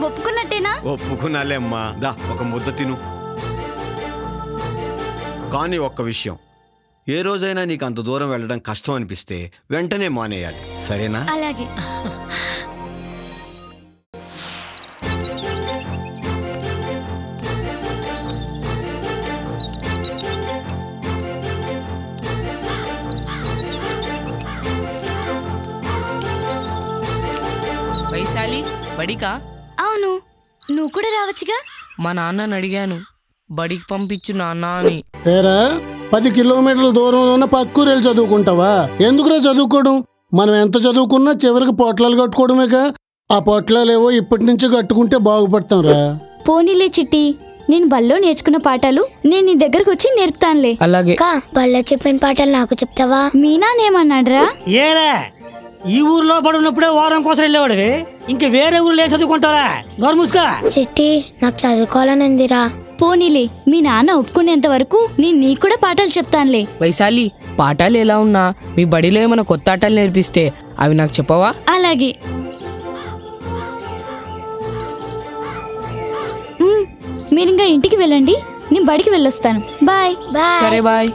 ఒప్పుకున్నట్టేనా ఒప్పుకున్నాలే అమ్మా దా ఒక ముద్ద తిను కానీ ఒక్క విషయం ఏ రోజైనా నీకు అంత దూరం వెళ్ళడం కష్టం అనిపిస్తే వెంటనే మానేయాలి సరేనా అలాగే వైశాలి బడికా అవును నువ్వు కూడా రావచ్చుగా మా నాన్నని అడిగాను బడికి పంపించు నాన్న అని ఏరా పది కిలోమీటర్ల దూరంలో ఉన్న పక్కూరెళ్ళి చదువుకుంటావా ఎందుకురా చదువుకోవడం మనం ఎంత చదువుకున్నా చివరికి పొట్లాలు కట్టుకోవడమేగా ఆ పొట్లాలేవో ఇప్పటి నుంచి కట్టుకుంటే బాగుపడతాం రా పోనీలే చిట్టి నేను బల్లో నేర్చుకున్న పాఠాలు నేను నీ దగ్గరకు వచ్చి నేర్పుతానులే అలాగే అక్క బల్ల చెప్పిన పాటలు నాకు చెప్తావా మీ నాన్నేమన్నాడ్రా ఏరా ఈ ఊర్లో పడున్నప్పుడే వారం కోసం వెళ్ళేవాడివి ఇంక వేరే ఊర్లో ఏం చదువుకుంటారా నోరు మూసుకో చిట్టి నాకు చదువుకోవాలని ఉందిరా పోనీలే మీ నాన్న ఒప్పుకునేంత వరకు నేను నీకు కూడా పాఠాలు చెప్తానులే వైశాలి పాఠాలు ఎలా ఉన్నా మీ బడిలో ఏమైనా కొత్త ఆటలు నేర్పిస్తే అవి నాకు చెప్పవా అలాగే మ్, మీరింకా ఇంటికి వెళ్ళండి నేను బడికి వెళ్ళొస్తాను బాయ్ బాయ్ సరే బాయ్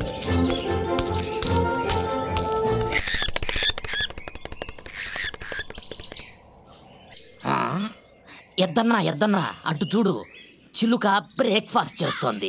ఎద్దన్నా ఎద్దన్నా అటు చూడు చిలుక బ్రేక్ఫాస్ట్ చేస్తోంది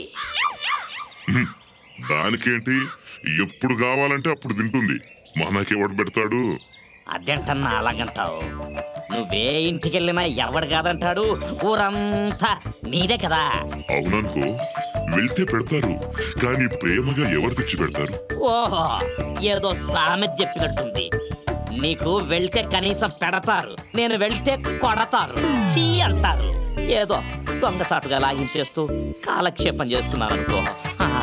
దానికేంటి ఎప్పుడు కావాలంటే అప్పుడు తింటుంది మనకెవడు పెడతాడు అదేంటన్నా అలాగంటావు నువ్వే ఇంటికెళ్ళినా ఎవడు కాదంటాడు ఊరంతా నీదే కదా అవుననుకో వెళ్తే పెడతారు కానీ ప్రేమగా ఎవరు తెచ్చి పెడతారు ఓహో ఏదో సామెత చెప్పినట్టుంది నీకు వెళ్తే కనీసం పెడతారు నేను వెళ్తే కొడతారు చీ అంటారు ఏదో దొంగచాటుగా లాగించేస్తూ కాలక్షేపం చేస్తున్నాను అనుకో ఆహా.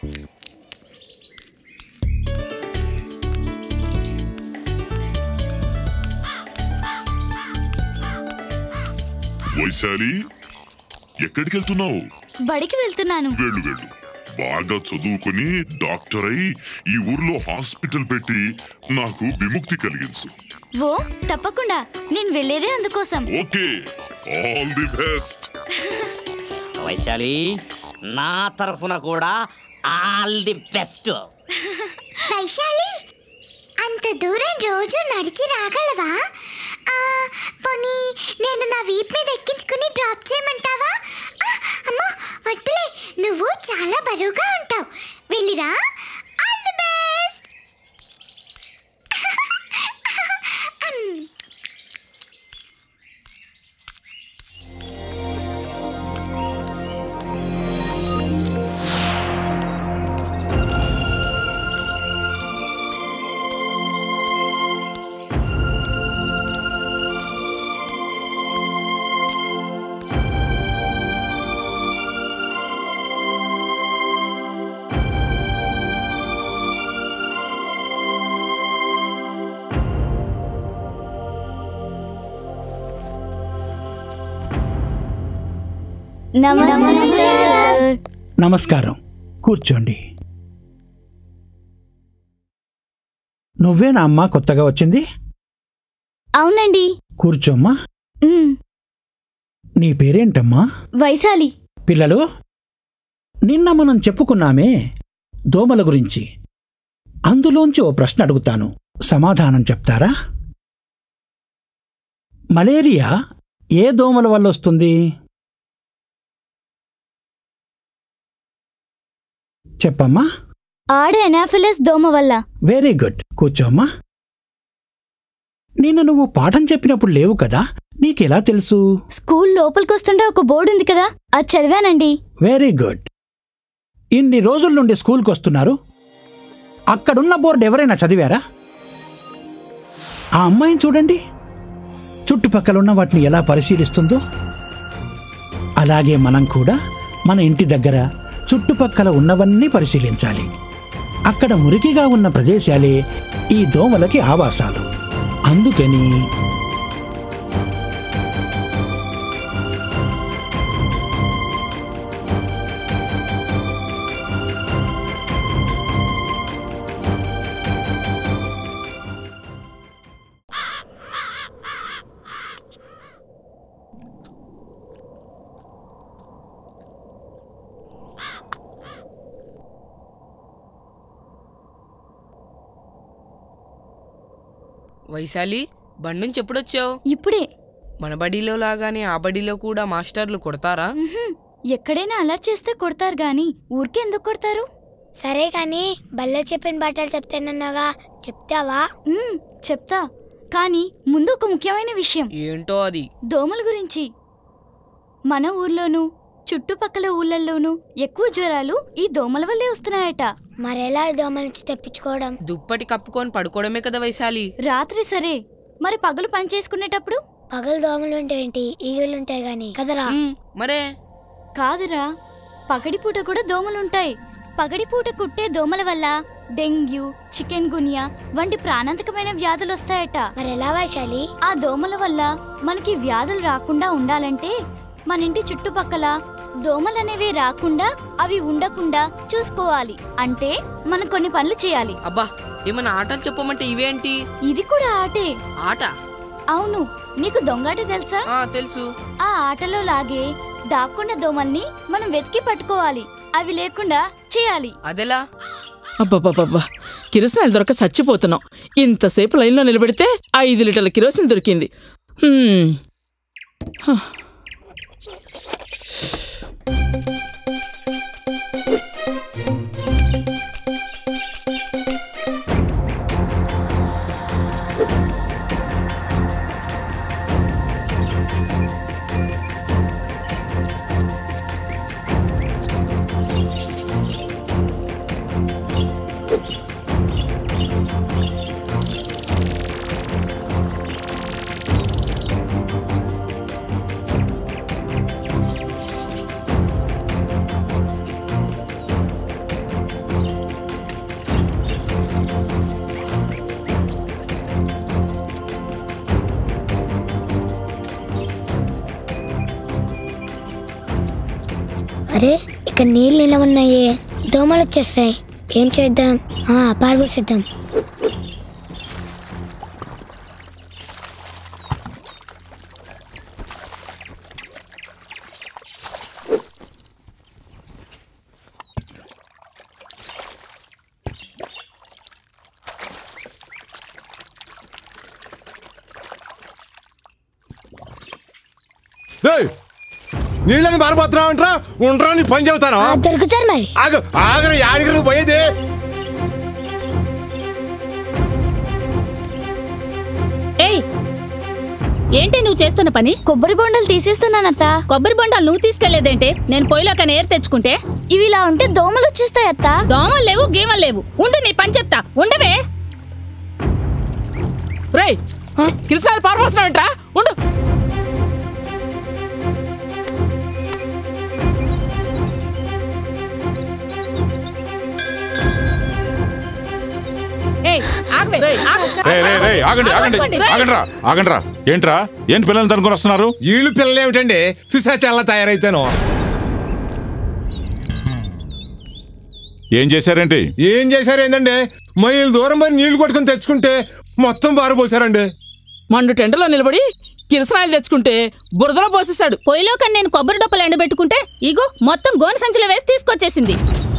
వైశాలి ఎక్కడికి వెళ్తున్నావు బడికి వెళ్తున్నాను వెళ్ళు వెళ్ళు బాగా చదువుకొని డాక్టర్ అయి ఈ ఊర్లో హాస్పిటల్ పెట్టి నాకు విముక్తి కలిగించు ఓ తప్పకుండా నేను వెళ్ళేదే అందుకోసం okay all the best Vaishali నా తరఫున కూడా ఆల్ ది బెస్ట్ వైశాలి అంత దూరం రోజు నడిచి రాగలవా ఆ, పోనీ నేను నా వీప్ మీద ఎక్కించుకుని డ్రాప్ చేయమంటావా ఆ, అమ్మో వద్దులే నువ్వు చాలా బరువుగా ఉంటావు వెళ్ళిరా ఆల్ ది బెస్ట్ నమస్తే సార్. నమస్కారం కూర్చోండి నువ్వేనా అమ్మా కొత్తగా వచ్చింది అవునండి కూర్చోమ్మా మ్, నీ పేరేంటమ్మా వైశాలి పిల్లలు నిన్న మనం చెప్పుకున్నామే దోమల గురించి అందులోంచి ఓ ప్రశ్న అడుగుతాను సమాధానం చెప్తారా మలేరియా ఏ దోమల వల్ల వస్తుంది చెప్పమ్మా ఆడ ఎనాఫిలస్ దోమ వల్ల వెరీ గుడ్ కూర్చోమ్మా నిన్న నువ్వు పాఠం చెప్పినప్పుడు లేవు కదా నీకెలా తెలుసు స్కూల్ లోపలికి వస్తుంటే ఒక బోర్డు ఉంది కదా అది చదివానండి వెరీ గుడ్ ఇన్ని రోజుల నుండి స్కూల్కి వస్తున్నారు అక్కడున్న బోర్డు ఎవరైనా చదివారా ఆ అమ్మాయిని చూడండి చుట్టుపక్కల ఉన్న వాటిని ఎలా పరిశీలిస్తుందో అలాగే మనం కూడా మన ఇంటి దగ్గర చుట్టుపక్కల ఉన్నవన్నీ పరిశీలించాలి అక్కడ మురికిగా ఉన్న ప్రదేశాలే ఈ దోమలకి ఆవాసాలు అందుకని వైశాలి బండి నుంచి ఎప్పుడొచ్చావు ఇప్పుడే మన బడిలో లాగానే ఆ బడిలో కూడా మాస్టర్లు కొడతారా ఉహుం, ఎక్కడైనా అలా చేస్తే కొడతారు గాని ఊరికే ఎందుకు కొడతారు సరే కానీ బల్ల చెప్పిన బట్టలు చెప్తానన్నాగా చెప్తావా ఉమ్, చెప్తా కానీ ముందు ఒక ముఖ్యమైన విషయం ఏంటో అది దోమల గురించి మన ఊర్లోనూ చుట్టుపక్కల ఊళ్ళల్లోనూ ఎక్కువ జ్వరాలు ఈ దోమల వల్లే వస్తున్నాయట మరెలా దోమల నుంచి తెప్పించుకోవడం దుప్పటి కప్పుకొని పడుకోవడమే కదా వైశాలి రాత్రి సరే మరి పగలు పని చేసుకునేటప్పుడు పగలు దోమలు ఉంటాయేంటి ఈగలు ఉంటాయి గాని కదరా ఉమ్, మరే కాదురా పగడిపూట కూడా దోమలుంటాయి పగడిపూట కుట్టే దోమల వల్ల డెంగ్యూ చికెన్ గునియా వంటి ప్రాణాంతకమైన వ్యాధులు వస్తాయట మరెలా వైశాలి ఆ దోమల వల్ల మనకి వ్యాధులు రాకుండా ఉండాలంటే మన ఇంటి చుట్టుపక్కల దోమలనేవి రాకుండా అవి ఉండకుండా చూసుకోవాలి అంటే మనం కొన్ని పనులు చేయాలి అబ్బా ఏమైనా ఆటలు చెప్పమంటే ఇవేంటి ఇది కూడా ఆటే ఆట అవును నీకు దొంగాట తెలుసా ఆ తెలుసు ఆ ఆటలో లాగే దాక్కున్న దోమల్ని మనం వెతికి పట్టుకోవాలి అవి లేకుండా చేయాలి అదెలా అబ్బబ్బబ్బబ్బా కిరసనాయిలు దొరక చచ్చిపోతున్నాం ఇంతసేపు లైన్లో నిలబెడితే ఐదు లీటర్ల కిరోసిన్ దొరికింది హ్మ్. హ. అరే ఇక్కడ నీళ్ళు నిలవ ఉన్నాయి దోమలు వచ్చేస్తాయి ఏం చేద్దాం ఆ పారవేసేద్దాం నీళ్ళని మారిపోతున్నావంట్రా ఉండరా నీ పని చెబుతాను ఆ, దొరుకుతారు మరి ఆగు ఆగరు యాడికి నువ్వు పోయేది ఏయ్ ఏంటి నువ్వు చేస్తున్న పని కొబ్బరి బొండలు తీసేస్తున్నానత్త కొబ్బరి బొండాలు నువ్వు తీసుకెళ్లేదేంటే నేను పొయ్యిలోక నేరు తెచ్చుకుంటే ఇవి ఇలా ఉంటే దోమలు వచ్చేస్తాయి అత్త దోమలు లేవు గీమలు లేవు ఉండు నీ పని చెప్తా ఉండవే రేయ్ హ, కిరసనాయిలు పారబోస్తున్నావేంట్రా ఉండు ఏయ్ ఆగవే ఆగు. రే రే రే ఆగండి ఆగండి ఆగండిరా ఆగండిరా ఏంట్రా ఏంటి పిల్లల్ని తనుకొని వస్తున్నారు వీళ్ళు పిల్లలు ఏమిటండి పిశాచల్లా తయారైతాను ఏం చేశారేంటి ఏం చేశారు ఏందండి మైలు దూరం పోయి నీళ్లు కొట్టుకుని తెచ్చుకుంటే మొత్తం బారిపోసారండి మండు టెంటలో నిలబడి కిరసనాయిలు తెచ్చుకుంటే బురదలో పోసేశాడు పొయ్యిలో కన్నా నేను కొబ్బరి డొప్పలు ఎండబెట్టుకుంటే ఇగో మొత్తం గోను సంచిలో వేసి తీసుకొచ్చేసింది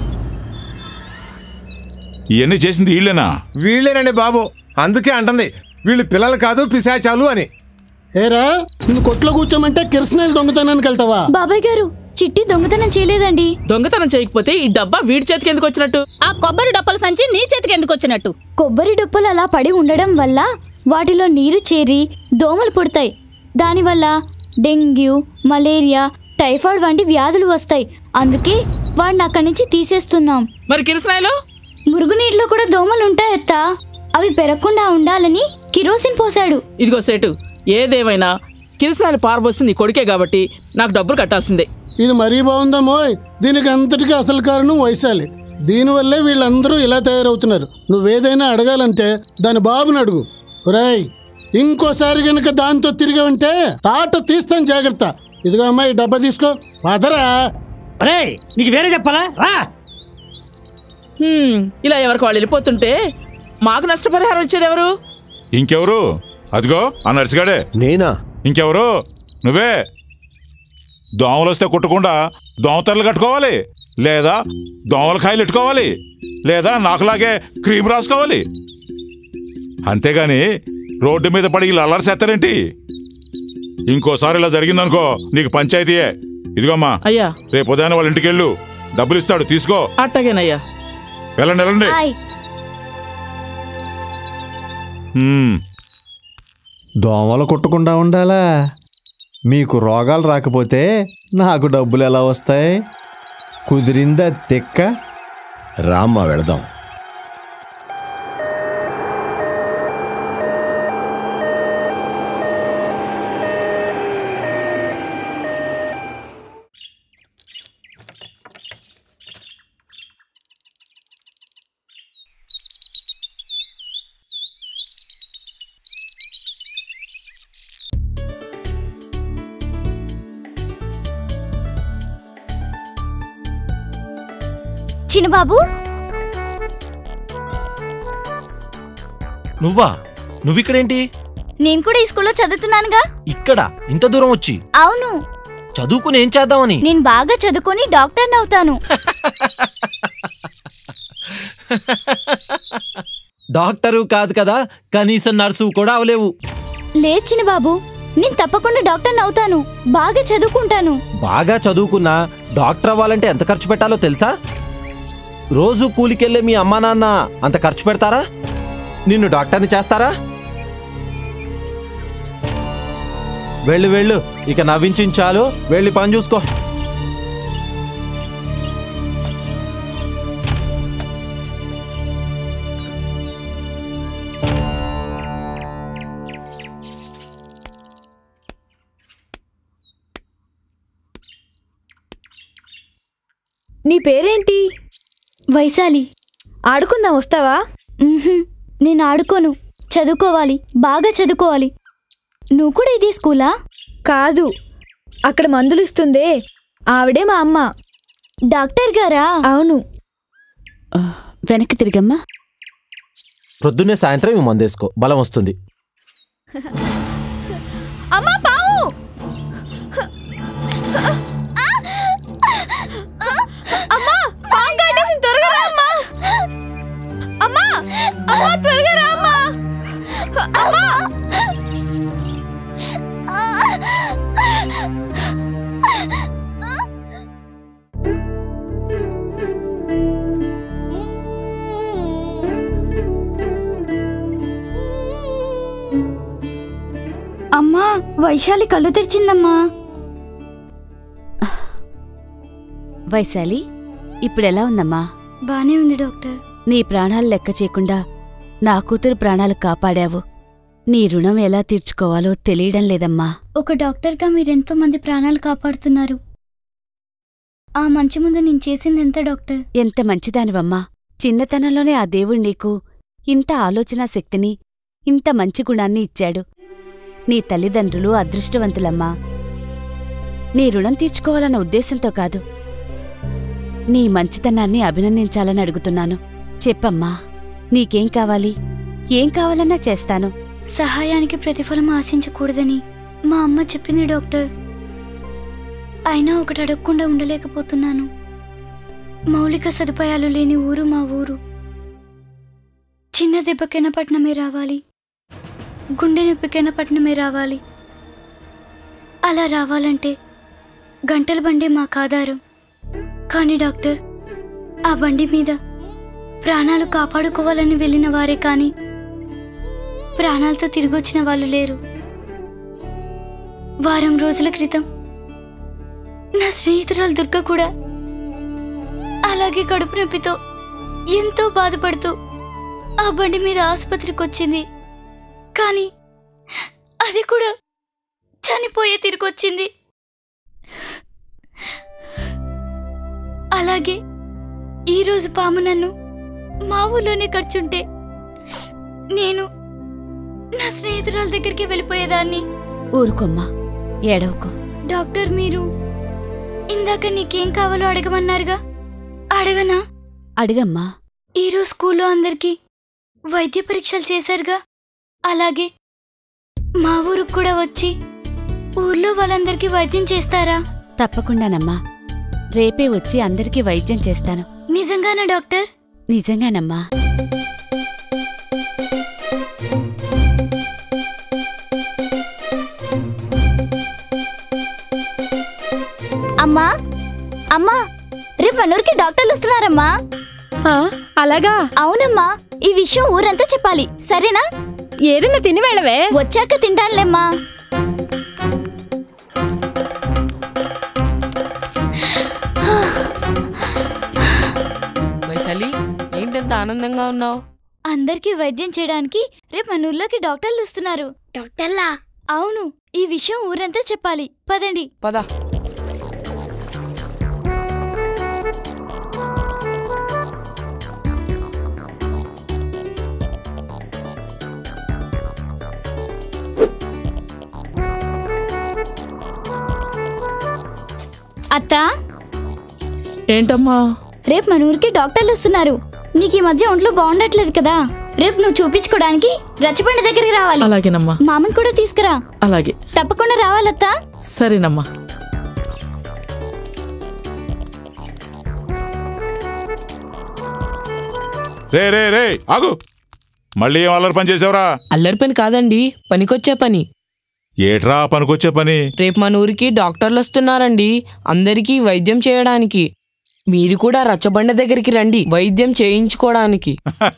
ఇవన్నీ చేసింది వీళ్ళేనా వీళ్ళేనండి బాబు అందుకే అంటుంది వీళ్ళు పిల్లలు కాదు పిశాచాలు అని ఏరా నువ్వు కొట్లో కూర్చోమంటే కిరసనాయిలు దొంగతనానికి వెళ్తావా బాబాయ్ గారు చిట్టి దొంగతనం చేయలేదండి దొంగతనం చేయకపోతే ఈ డబ్బా వీడి చేతికి ఎందుకు వచ్చినట్టు ఆ కొబ్బరి డొప్పల సంచి నీ చేతికి ఎందుకు వచ్చినట్టు కొబ్బరి డొప్పలు అలా పడి ఉండడం వల్ల వాటిలో నీరు చేరి దోమలు పుడతాయి దానివల్ల డెంగ్యూ మలేరియా టైఫాయిడ్ వంటి వ్యాధులు వస్తాయి అందుకే వాడిని అక్కడి నుంచి తీసేస్తున్నాం మరి కిరసనాయిలు మురుగునీటిలో కూడా దోమలు ఉంటాయత్తా అవి పెరగకుండా ఉండాలని కిరోసిన్ పోశాడు ఇదిగో సేటు ఏదేమైనా కిరసనాయిలు పారబోస్తే నీ కొడుకే కాబట్టి నాకు డబ్బులు కట్టాల్సిందే ఇది మరీ బాగుందమ్మోయ్ దీనికి అంతటికీ అసలు కారణం వైశాలి దీనివల్లే వీళ్ళందరూ ఇలా తయారవుతున్నారు నువ్వేదైనా అడగాలంటే దాని బాబుని అడుగు రేయ్ ఇంకోసారి గనుక దాంతో తిరిగావంటే తాట తీస్తాను జాగ్రత్త ఇదిగో అమ్మాయి డబ్బా తీసుకో పదరా అరే నీకు వేరే చెప్పాలా రా హ్మ్, ఇలా ఎవరికి వాళ్ళు వెళ్ళిపోతుంటే మాకు నష్టపరిహారం ఇచ్చేది ఎవరు ఇంకెవరు అదిగో ఆ నర్సిగాడే నేనా ఇంకెవరు నువ్వే దోమలు వస్తే కుట్టకుండా దోమతెరలు కట్టుకోవాలి లేదా దోమల కాయలు ఎట్టుకోవాలి లేదా నాకులాగే క్రీమ్ రాసుకోవాలి అంతేగాని రోడ్డు మీద పడి ఇలా అల్లరి చేస్తారేంటి ఇంకోసారి ఇలా జరిగిందనుకో నీకు పంచాయతీయే ఇదిగోమ్మా అయ్యా రేపు ఉదయాన్నే వాళ్ళ ఇంటికి వెళ్ళు డబ్బులు ఇస్తాడు తీసుకో అట్టగేనయ్యా వెళ్ళండి వెళ్ళండి హాయ్ హ్మ్. దోమలు కుట్టకుండా ఉండాలా మీకు రోగాలు రాకపోతే నాకు డబ్బులు ఎలా వస్తాయి కుదిరిందా తెక్క రామ్మా వెళదాం చిన్నబాబు నువ్వా నువ్విక్కడేంటి నేను కూడా ఈ స్కూల్లో చదువుతున్నానుగా ఇక్కడ ఇంత దూరం వచ్చి అవును చదువుకుని ఏం చేద్దామని నేను బాగా చదువుకొని డాక్టర్ని అవుతాను డాక్టరు కాదు కదా కనీసం నర్సు కూడా అవలేవు లేదు చిన్నబాబు నేను తప్పకుండా డాక్టర్ని అవుతాను బాగా చదువుకుంటాను బాగా చదువుకున్నా డాక్టర్ అవ్వాలంటే ఎంత ఖర్చు పెట్టాలో తెలుసా రోజు కూలికెళ్ళే మీ అమ్మా నాన్న అంత ఖర్చు పెడతారా నిన్ను డాక్టర్ని చేస్తారా వెళ్ళు వెళ్ళు ఇక నవ్వించాలు వెళ్ళి పని చూసుకో నీ పేరేంటి వైశాలి ఆడుకుందాం వస్తావా మ్మ్హ్మ్. నేను ఆడుకోను చదువుకోవాలి బాగా చదువుకోవాలి నువ్వు కూడా ఇదే స్కూలా కాదు అక్కడ మందులు ఇస్తుందే ఆవిడే మా అమ్మ డాక్టర్ గారా అవును వెనక్కి తిరిగమ్మా ప్రొద్దున్నే సాయంత్రం ఇవి మందేసుకో బలం వస్తుంది అమ్మా పావు అమ్మా పాము కాటేసింది, త్వరగా రా అమ్మా అమ్మా అమ్మా త్వరగా రా అమ్మా అమ్మా అమ్మా వైశాలి కళ్ళు తెరిచిందమ్మా వైశాలి ఇప్పుడెలా ఉందమ్మా బానే ఉంది డాక్టర్ నీ ప్రాణాలు లెక్క చేయకుండా నా కూతురు ప్రాణాలు కాపాడావు నీ రుణం ఎలా తీర్చుకోవాలో తెలియడం లేదమ్మా ఒక డాక్టర్గా మీరెంతో మంది ప్రాణాలు కాపాడుతున్నారు ఆ మంచి ముందు నేను చేసింది ఎంత డాక్టర్ ఎంత మంచిదానివమ్మా చిన్నతనంలోనే ఆ దేవుడు నీకు ఇంత ఆలోచనా శక్తిని ఇంత మంచి గుణాన్ని ఇచ్చాడు నీ తల్లిదండ్రులు అదృష్టవంతులమ్మా నీ రుణం తీర్చుకోవాలన్న ఉద్దేశంతో కాదు నీ మంచితనాన్ని అభినందించాలని అడుగుతున్నాను చెప్పమ్మా నీకేం కావాలి ఏం కావాలన్నా చేస్తాను సహాయానికి ప్రతిఫలం ఆశించకూడదని మా అమ్మ చెప్పింది డాక్టర్ అయినా ఒకటి అడగకుండా ఉండలేకపోతున్నాను మౌలిక సదుపాయాలు లేని ఊరు మా ఊరు చిన్న దెబ్బకైనా పట్నమే రావాలి గుండె నొప్పికైనా పట్నమే రావాలి అలా రావాలంటే గంటల బండి మాకు ఆధారం కానీ డాక్టర్ ఆ బండి మీద ప్రాణాలు కాపాడుకోవాలని వెళ్ళిన వారే కానీ ప్రాణాలతో తిరిగి వచ్చిన వాళ్ళు లేరు వారం రోజుల క్రితం నా స్నేహితురాలు దుర్గ కూడా అలాగే కడుపు నొప్పితో ఎంతో బాధపడుతూ ఆ బండి మీద ఆసుపత్రికి వచ్చింది కానీ అది కూడా చనిపోయే తిరిగొచ్చింది అలాగే ఈరోజు పాము నన్ను మా ఊళ్ళోనే ఖర్చుంటే నేను నా స్నేహితురాల దగ్గరికి వెళ్ళిపోయేదాన్ని ఊరుకోమ్మా ఏడవకో డాక్టర్ మీరు ఇందాక నీకేం కావాలో అడగమన్నారుగా అడగనా అడిగమ్మా ఈరోజు స్కూల్లో అందరికీ వైద్య పరీక్షలు చేశారుగా అలాగే మా ఊరికి కూడా వచ్చి ఊర్లో వాళ్ళందరికీ వైద్యం చేస్తారా తప్పకుండానమ్మా రేపే వచ్చి అందరికీ వైద్యం చేస్తాను నిజంగానా డాక్టర్ నిజంగానమ్మా మన ఊరికి డాక్టర్లు వస్తున్నారమ్మా అలాగా అవునమ్మా ఈ విషయం ఊరంతా చెప్పాలి సరేనా ఏదైనా తిని వెళ్ళవే వచ్చాక తింటానులేమ్మా వైశాలి ఏంటంత ఆనందంగా ఉన్నావు అందరికీ వైద్యం చేయడానికి రేపు మన ఊర్లోకి డాక్టర్లు వస్తున్నారు డాక్టర్లా అవును ఈ విషయం ఊరంతా చెప్పాలి పదండి పద అత్తా ఏంటమ్మా రేపు మన ఊరికి డాక్టర్లు వస్తున్నారు నీకు ఈ మధ్య ఒంట్లో బాగుండట్లేదు కదా రేపు నువ్వు చూపించుకోవడానికి రచ్చబండి దగ్గరికి రావాలి అలాగేనమ్మా మామని కూడా తీసుకురా అలాగే తప్పకుండా రావాలత్తా సరేనమ్మా రే రే రే ఆగు మళ్ళీ ఏం అల్లరి పని చేసావురా అల్లరి పని కాదండి పనికొచ్చే పని ఏట్రా పనికొచ్చే పని రేపు మన ఊరికి డాక్టర్లు వస్తున్నారండి అందరికీ వైద్యం చేయడానికి మీరు కూడా రచ్చబండ దగ్గరికి రండి వైద్యం చేయించుకోవడానికి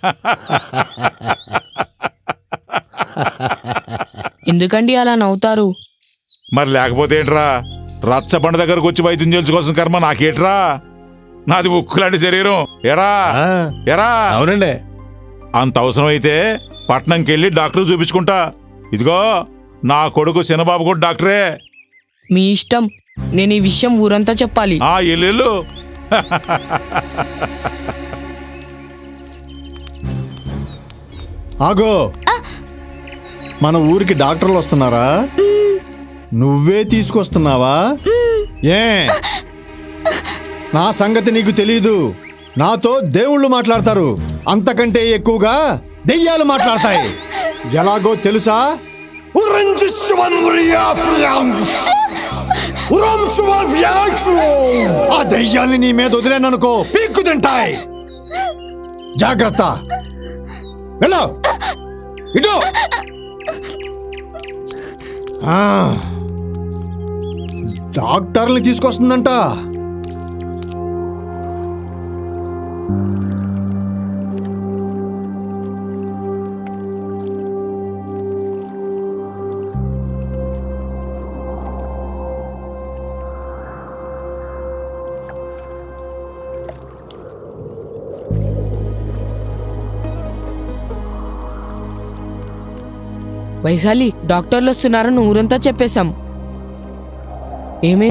ఎందుకండి అలా నవ్వుతారు మరి లేకపోతే ఏంట్రా రచ్చబండ దగ్గరకు వచ్చి వైద్యం చేయించుకోవాల్సిన కర్మ నాకేట్రా నాది ఉక్కులాంటి శరీరం ఎరా ఎరా అవునండి అంత అవసరం అయితే పట్నంకి వెళ్ళి డాక్టర్ చూపించుకుంటా ఇదిగో నా కొడుకు చిన్నబాబు కూడా డాక్టరే మీ ఇష్టం నేను ఈ విషయం ఊరంతా చెప్పాలి ఆ ఎల్లు ఆగో మన ఊరికి డాక్టర్లు వస్తున్నారా నువ్వే తీసుకొస్తున్నావా ఏ నా సంగతి నీకు తెలీదు నాతో దేవుళ్ళు మాట్లాడతారు అంతకంటే ఎక్కువగా దెయ్యాలు మాట్లాడతాయి ఎలాగో తెలుసా ఆ దెయ్యాల్ని నీ మీద వదిలేననుకో పీక్కు తింటాయి జాగ్రత్త వెళ్ళు ఇటు ఆ, డాక్టర్ని తీసుకొస్తుందంట వైశాలి డాక్టర్లు వస్తున్నారని ఊరంతా చెప్పేశాం ఏమే